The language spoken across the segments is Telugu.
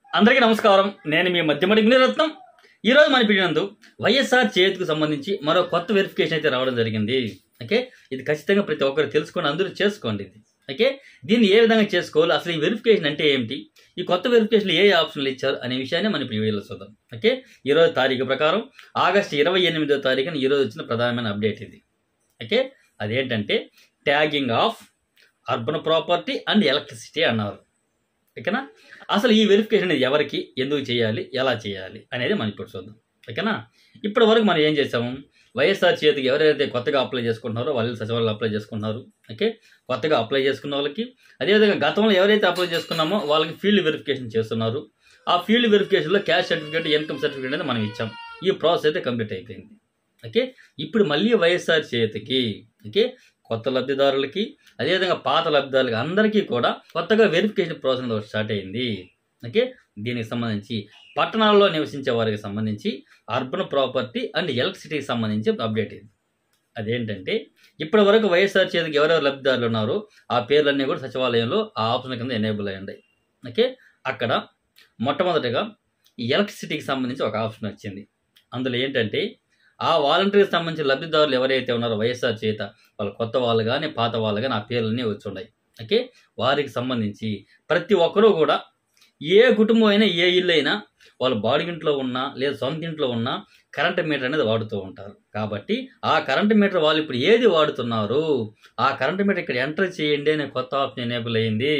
అందరికీ నమస్కారం నేను మీ మధ్యమడి గుణరత్నం ఈరోజు మన పిడినందు వైఎస్ఆర్ చేతికి సంబంధించి మరో కొత్త వెరిఫికేషన్ అయితే రావడం జరిగింది ఓకే ఇది ఖచ్చితంగా ప్రతి ఒక్కరు తెలుసుకోండి అందరూ చేసుకోండి ఇది ఓకే దీన్ని ఏ విధంగా చేసుకోవాలి అసలు ఈ వెరిఫికేషన్ అంటే ఏమిటి ఈ కొత్త వెరిఫికేషన్లు ఏ ఆప్షన్లు ఇచ్చారు అనే విషయాన్ని మనం ఇప్పుడు ఈ వీడియోలో చూద్దాం ఓకే ఈరోజు తారీఖు ప్రకారం ఆగస్టు ఇరవై ఎనిమిదో తారీఖున ఈరోజు వచ్చిన ప్రధానమైన అప్డేట్ ఇది ఓకే అదేంటంటే tagging of urban property and electricity అన్నారు ఓకేనా అసలు ఈ వెరిఫికేషన్ అనేది ఎవరికి ఎందుకు చేయాలి ఎలా చేయాలి అనేది మనం ఇప్పుడు చూద్దాం ఓకేనా ఇప్పటి వరకు మనం ఏం చేసాము వైఎస్ఆర్ చేతికి ఎవరైతే కొత్తగా అప్లై చేసుకుంటున్నారో వాళ్ళు సచివాలయం అప్లై చేసుకుంటున్నారు ఓకే కొత్తగా అప్లై చేసుకున్న వాళ్ళకి అదేవిధంగా గతంలో ఎవరైతే అప్లై చేసుకున్నామో వాళ్ళకి ఫీల్డ్ వెరిఫికేషన్ చేస్తున్నారు ఆ ఫీల్డ్ వెరిఫికేషన్లో క్యాష్ సర్టిఫికేట్ ఇన్కమ్ సర్టిఫికేట్ అనేది మనం ఇచ్చాం ఈ ప్రాసెస్ అయితే కంప్లీట్ అయిపోయింది ఓకే ఇప్పుడు మళ్ళీ వైఎస్ఆర్ చేతికి ఓకే కొత్త లబ్ధిదారులకి అదేవిధంగా పాత లబ్ధిదారులకి అందరికీ కూడా కొత్తగా వెరిఫికేషన్ ప్రాసెస్ అనేది స్టార్ట్ అయింది ఓకే దీనికి సంబంధించి పట్టణాల్లో నివసించే వారికి సంబంధించి అర్బన్ ప్రాపర్టీ అండ్ ఎలక్ట్రిసిటీకి సంబంధించి అప్డేట్ ఇది అదేంటంటే ఇప్పటి వరకు వైఎస్ఆర్ చేతికి ఎవరెవరు లబ్ధిదారులు ఉన్నారో ఆ పేర్లన్నీ కూడా సచివాలయంలో ఆ ఆప్షన్ కింద ఎనేబుల్ అయ్యి ఉన్నాయి ఓకే అక్కడ మొట్టమొదటిగా ఈ ఎలక్ట్రిసిటీకి సంబంధించి ఒక ఆప్షన్ వచ్చింది అందులో ఏంటంటే ఆ వాలంటీర్కి సంబంధించిన లబ్ధిదారులు ఎవరైతే ఉన్నారో వైఎస్ఆర్ చేత వాళ్ళ కొత్త వాళ్ళు కానీ పాత వాళ్ళు కానీ ఆ పేర్లన్నీ వచ్చి ఉన్నాయి ఓకే వారికి సంబంధించి ప్రతి ఒక్కరూ కూడా ఏ కుటుంబం అయినా ఏ ఇల్లు అయినా వాళ్ళు బాడిగింట్లో ఉన్నా లేదా సొంత ఇంట్లో ఉన్నా కరెంట్ మీటర్ అనేది వాడుతూ ఉంటారు కాబట్టి ఆ కరెంట్ మీటర్ వాళ్ళు ఇప్పుడు ఏది వాడుతున్నారు ఆ కరెంట్ మీటర్ ఇక్కడ ఎంటర్ చేయండి అనే కొత్త ఆప్షన్ ఎనేబుల్ అయింది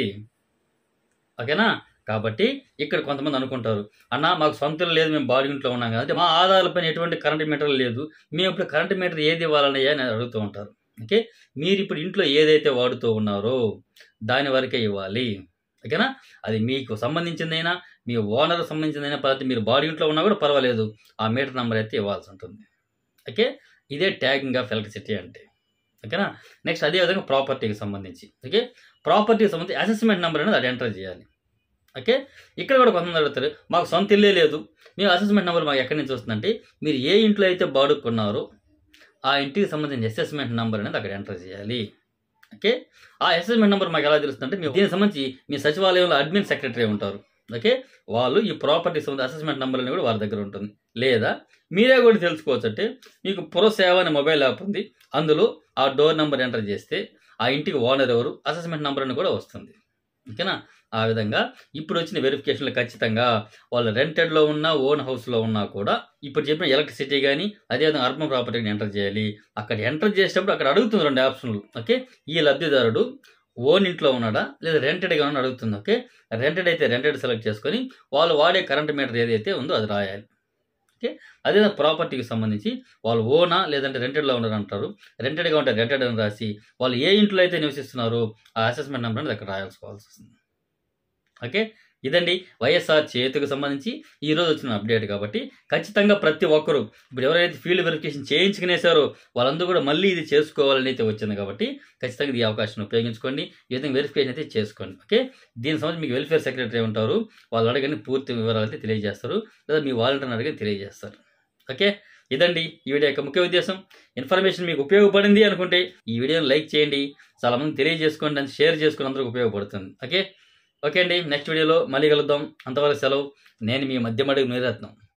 ఓకేనా కాబట్టి ఇక్కడ కొంతమంది అనుకుంటారు అన్న మాకు సొంత ఇల్లు లేదు మేము బాడిగింట్లో ఉన్నాం కదా అంటే మా ఆధారాలపైన ఎటువంటి కరెంట్ మీటర్ లేదు మేము ఇప్పుడు కరెంట్ మీటర్ ఏది ఇవ్వాలన్నయ్యా అని అడుగుతూ ఉంటారు ఓకే మీరు ఇప్పుడు ఇంట్లో ఏదైతే వాడుతూ ఉన్నారో దాని వరకే ఇవ్వాలి ఓకేనా అది మీకు సంబంధించిందైనా మీ ఓనర్ సంబంధించిందైనా పద్ధతి మీరు బాడీ ఇంట్లో ఉన్నా కూడా పర్వాలేదు ఆ మీటర్ నెంబర్ అయితే ఇవ్వాల్సి ఉంటుంది ఓకే ఇదే ట్యాగింగ్ ఆఫ్ ఎలక్ట్రిసిటీ అంటే ఓకేనా నెక్స్ట్ అదే విధంగా ప్రాపర్టీకి సంబంధించి ఓకే ప్రాపర్టీకి సంబంధించి అసెస్మెంట్ నెంబర్ అనేది అది ఎంటర్ చేయాలి ఓకే ఇక్కడ కూడా కొంతమంది అడుగుతారు మాకు సొంత ఇల్లే లేదు మీ అసెస్మెంట్ నెంబర్ మాకు ఎక్కడి నుంచి వస్తుందంటే మీరు ఏ ఇంట్లో అయితే బాడుకున్నారో ఆ ఇంటికి సంబంధించిన అసెస్మెంట్ నెంబర్ అనేది అక్కడ ఎంటర్ చేయాలి ఓకే ఆ అసెస్మెంట్ నెంబర్ మాకు ఎలా తెలుస్తుందంటే మీ దీనికి సంబంధించి మీ సచివాలయంలో అడ్మిన్ సెక్రటరీ ఉంటారు ఓకే వాళ్ళు ఈ ప్రాపర్టీ సంబంధించి అసెస్మెంట్ నెంబర్ అనేది కూడా వారి దగ్గర ఉంటుంది లేదా మీరే కూడా తెలుసుకోవచ్చు అంటే మీకు పురసేవ అనే మొబైల్ యాప్ ఉంది అందులో ఆ డోర్ నెంబర్ ఎంటర్ చేస్తే ఆ ఇంటికి ఓనర్ ఎవరు అసెస్మెంట్ నెంబర్ అని కూడా వస్తుంది ఓకేనా ఆ విధంగా ఇప్పుడు వచ్చిన వెరిఫికేషన్లు ఖచ్చితంగా వాళ్ళు రెంటెడ్లో ఉన్నా ఓన్ హౌస్లో ఉన్నా కూడా ఇప్పుడు చెప్పిన ఎలక్ట్రిసిటీ కానీ అదేవిధంగా అర్బన్ ప్రాపర్టీని ఎంటర్ చేయాలి అక్కడ ఎంటర్ చేసేటప్పుడు అక్కడ అడుగుతుంది రెండు ఆప్షన్లు ఓకే ఈ లబ్ధిదారుడు ఓన్ ఇంట్లో ఉన్నాడా లేదా రెంటెడ్గా ఉన్నాడు అడుగుతుంది ఓకే రెంటెడ్ అయితే రెంటెడ్ సెలెక్ట్ చేసుకొని వాళ్ళు వాడే కరెంట్ మీటర్ ఏదైతే ఉందో అది రాయాలి ఓకే అదే ప్రాపర్టీకి సంబంధించి వాళ్ళు ఓనా లేదంటే రెంటెడ్లో ఉన్నారు అంటారు రెంటెడ్గా ఉంటే రెంటెడ్ అని రాసి వాళ్ళు ఏ ఇంట్లో అయితే నివసిస్తున్నారో ఆ అసెస్మెంట్ నెంబర్ అనేది అక్కడ రాయాల్సుకోవాల్సి వస్తుంది ఓకే ఇదండి వైఎస్ఆర్ చేతికి సంబంధించి ఈ రోజు వచ్చిన అప్డేట్ కాబట్టి ఖచ్చితంగా ప్రతి ఒక్కరు ఇప్పుడు ఎవరైతే ఫీల్డ్ వెరిఫికేషన్ చేయించుకునేసారో వాళ్ళందరూ కూడా మళ్ళీ ఇది చేసుకోవాలని అయితే వచ్చింది కాబట్టి ఖచ్చితంగా ఈ అవకాశాన్ని ఉపయోగించుకోండి ఈ విధంగా వెరిఫికేషన్ అయితే చేసుకోండి ఓకే దీనికి సంబంధించి మీకు వెల్ఫేర్ సెక్రటరీ ఉంటారు వాళ్ళు అడగని పూర్తి వివరాలు అయితే తెలియజేస్తారు లేదా మీ వాలంటీర్ని అడిగి తెలియజేస్తారు ఓకే ఇదండి ఈ వీడియో యొక్క ముఖ్య ఉద్దేశం ఇన్ఫర్మేషన్ మీకు ఉపయోగపడింది అనుకుంటే ఈ వీడియోని లైక్ చేయండి చాలా మంది తెలియజేసుకోండి అని షేర్ చేసుకుని అందరికి ఉపయోగపడుతుంది ఓకే ఓకే అండి నెక్స్ట్ వీడియోలో మళ్ళీ కలుద్దాం అంతవరకు సెలవు నేను మీ మధ్యమడుగు నీరత్నం